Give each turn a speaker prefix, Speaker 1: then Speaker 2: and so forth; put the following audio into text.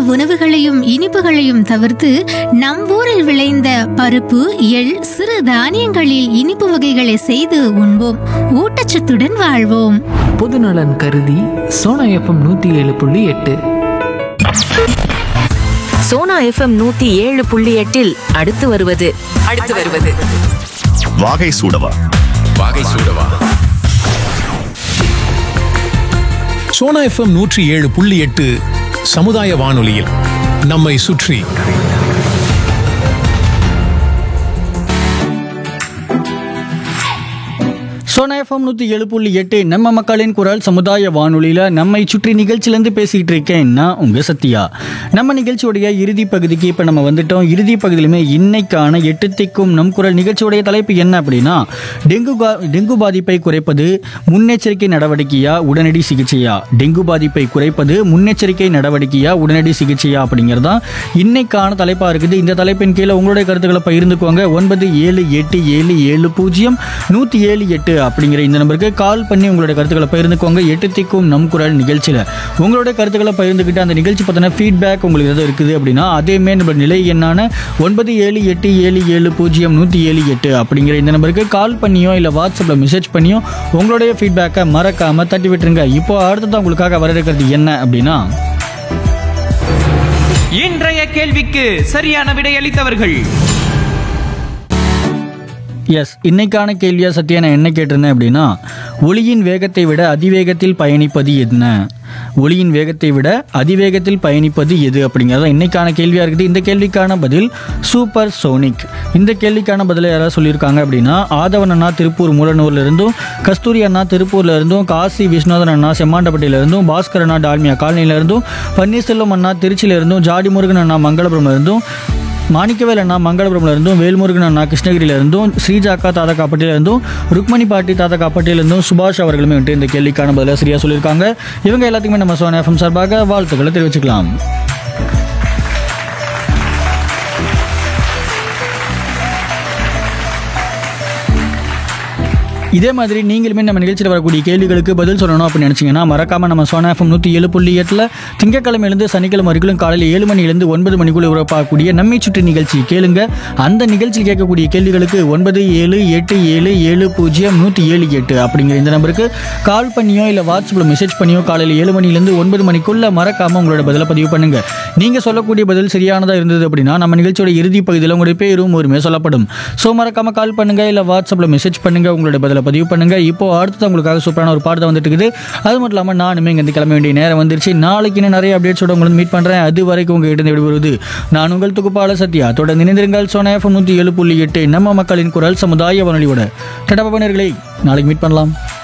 Speaker 1: உணவுகளையும் இனிப்புகளையும் தவிர்த்து நம் ஊரில் விளைந்த பருப்பு எள் சிறு தானியங்களில் இனிப்பு வகைகளை செய்து உண்போம் ஊட்டச்சத்துடன் வாழ்வோம்
Speaker 2: பொதுநலன் கருதி சோனா எஃப்எம் நூற்றி ஏழு புள்ளி எட்டு
Speaker 3: சோனா எஃப்எம் நூத்தி ஏழு புள்ளி எட்டில் அடுத்து வருவது அடுத்து வருவது
Speaker 4: வாகை சூடவா
Speaker 5: வாகை சூடவா
Speaker 6: சோனா எஃப்எம் நூற்றி ஏழு புள்ளி எட்டு சமுதாய வானொலியில் நம்மை சுற்றி
Speaker 7: சோனா எஃப்எம் நூற்றி ஏழு புள்ளி எட்டு நம்ம மக்களின் குரல் சமுதாய வானொலியில் நம்மை சுற்றி நிகழ்ச்சியிலேருந்து பேசிக்கிட்டு இருக்கேன் நான் உங்கள் சத்யா நம்ம நிகழ்ச்சியோடைய இறுதி பகுதிக்கு இப்போ நம்ம வந்துட்டோம் இறுதி பகுதியிலுமே இன்னைக்கான எட்டு திக்கும் நம் குரல் நிகழ்ச்சியோடைய தலைப்பு என்ன அப்படின்னா டெங்கு கா- டெங்கு பாதிப்பை குறைப்பது முன்னெச்சரிக்கை நடவடிக்கையா உடனடி சிகிச்சையா டெங்கு பாதிப்பை குறைப்பது முன்னெச்சரிக்கை நடவடிக்கையா உடனடி சிகிச்சையா அப்படிங்கிறது தான் இன்னைக்கான தலைப்பாக இருக்குது இந்த தலைப்பின் கீழே உங்களுடைய கருத்துக்களை பகிர்ந்துக்கோங்க ஒன்பது ஏழு எட்டு ஏழு ஏழு பூஜ்ஜியம் நூற்றி ஏழு எட்டு அப்படிங்கிற இந்த நம்பருக்கு கால் பண்ணி உங்களுடைய கருத்துக்களை பகிர்ந்துக்கோங்க எட்டு திக்கும் நம் குரல் நிகழ்ச்சியில் உங்களுடைய கருத்துக்களை பகிர்ந்துக்கிட்டு அந்த நிகழ்ச்சி பற்றின ஃபீட்பேக் உங்களுக்கு எதாவது இருக்குது அப்படின்னா அதேமே நம்ம நிலை எண்ணான ஒன்பது ஏழு எட்டு ஏழு ஏழு பூஜ்ஜியம் நூற்றி ஏழு எட்டு அப்படிங்கிற இந்த நம்பருக்கு கால் பண்ணியோ இல்லை வாட்ஸ்அப்பில் மெசேஜ் பண்ணியோ உங்களுடைய ஃபீட்பேக்கை மறக்காமல் தட்டி விட்டுருங்க இப்போ அடுத்ததான் உங்களுக்காக வர இருக்கிறது என்ன அப்படின்னா
Speaker 8: இன்றைய கேள்விக்கு சரியான விடையளித்தவர்கள்
Speaker 7: எஸ் இன்னைக்கான கேள்வியா சத்யா நான் என்ன கேட்டிருந்தேன் அப்படின்னா ஒளியின் வேகத்தை விட அதிவேகத்தில் பயணிப்பது என்ன ஒளியின் வேகத்தை விட அதிவேகத்தில் பயணிப்பது எது அப்படிங்கிறத இன்னைக்கான கேள்வியாக இருக்குது இந்த கேள்விக்கான பதில் சூப்பர் சோனிக் இந்த கேள்விக்கான பதிலை யாராவது சொல்லியிருக்காங்க அப்படின்னா ஆதவன் அண்ணா திருப்பூர் மூலனூர்ல இருந்தும் கஸ்தூரி அண்ணா திருப்பூர்ல இருந்தும் காசி விஸ்வநாதன் அண்ணா செம்மாண்டப்பட்டியில இருந்தும் பாஸ்கர் அண்ணா டால்மியா காலனியில இருந்தும் பன்னீர்செல்வம் அண்ணா திருச்சியில இருந்தும் ஜாடி முருகன் அண்ணா மங்களபுரம்ல இருந்தும் மாணிக்கவேல் அண்ணா மங்களபுரம்ல இருந்தும் வேல்முருகன் அண்ணா கிருஷ்ணகிரியில இருந்தும் ஸ்ரீஜா அக்கா தாத்தா காப்பட்டியில இருந்தும் ருக்மணி பாட்டி தாத்தா காப்பட்டியில இருந்தும் சுபாஷ் அவர்களுமே வந்துட்டு இந்த கேள்விக்கான பதிலாக சரியா சொல்லியிருக்காங்க இவங்க எல்லாத்துக்குமே நம்ம சோனா எஃப்எம் சார்பாக வாழ்த்துக்களை தெரிவிச்சுக்கலாம் இதே மாதிரி நீங்களுமே நம்ம நிகழ்ச்சியில் வரக்கூடிய கேள்விகளுக்கு பதில் சொல்லணும் அப்படின்னு நினச்சிங்கன்னா மறக்காம நம்ம சோனா எஃப்எம் நூற்றி ஏழு புள்ளி எட்டில் திங்கக்கிழமையிலேருந்து சனிக்கிழமை வரைக்கும் காலையில் ஏழு மணிலேருந்து ஒன்பது மணிக்குள்ள உறப்பாகக்கூடிய நம்மை சுற்றி நிகழ்ச்சி கேளுங்க அந்த நிகழ்ச்சியில் கேட்கக்கூடிய கேள்விகளுக்கு ஒன்பது ஏழு எட்டு ஏழு ஏழு பூஜ்ஜியம் நூற்றி ஏழு எட்டு அப்படிங்கிற இந்த நம்பருக்கு கால் பண்ணியோ இல்லை வாட்ஸ்அப்பில் மெசேஜ் பண்ணியோ காலையில் ஏழு மணிலேருந்து ஒன்பது மணிக்குள்ள மறக்காம உங்களோட பதிலை பதிவு பண்ணுங்க நீங்க சொல்லக்கூடிய பதில் சரியானதா இருந்தது அப்படின்னா நம்ம நிகழ்ச்சியோட இறுதி பகுதியில் உங்களுடைய பேரும் ஒருமே சொல்லப்படும் ஸோ மறக்காம கால் பண்ணுங்க இல்லை வாட்ஸ்அப்பில் மெசேஜ் பண்ணுங்க உங்களோட பதிலை பதிவு பண்ணுங்க இப்போ அடுத்து உங்களுக்காக சூப்பரான ஒரு பாடத்தை வந்துட்டு இருக்குது அது மட்டும் இல்லாமல் நானுமே இங்கே கிளம்ப வேண்டிய நேரம் வந்துருச்சு நாளைக்கு இன்னும் நிறைய அப்டேட்ஸோட உங்களை மீட் பண்ணுறேன் அது வரைக்கும் உங்ககிட்ட விடுவது நான் உங்கள் தொகுப்பாளர் சத்யா தொடர்ந்து இணைந்திருங்கள் சோனா எஃப்எம் நூற்றி ஏழு புள்ளி எட்டு நம்ம மக்களின் குரல் சமுதாய வானொலியோட டடா நேயர்களே நாளைக்கு மீட் பண்ணலாம்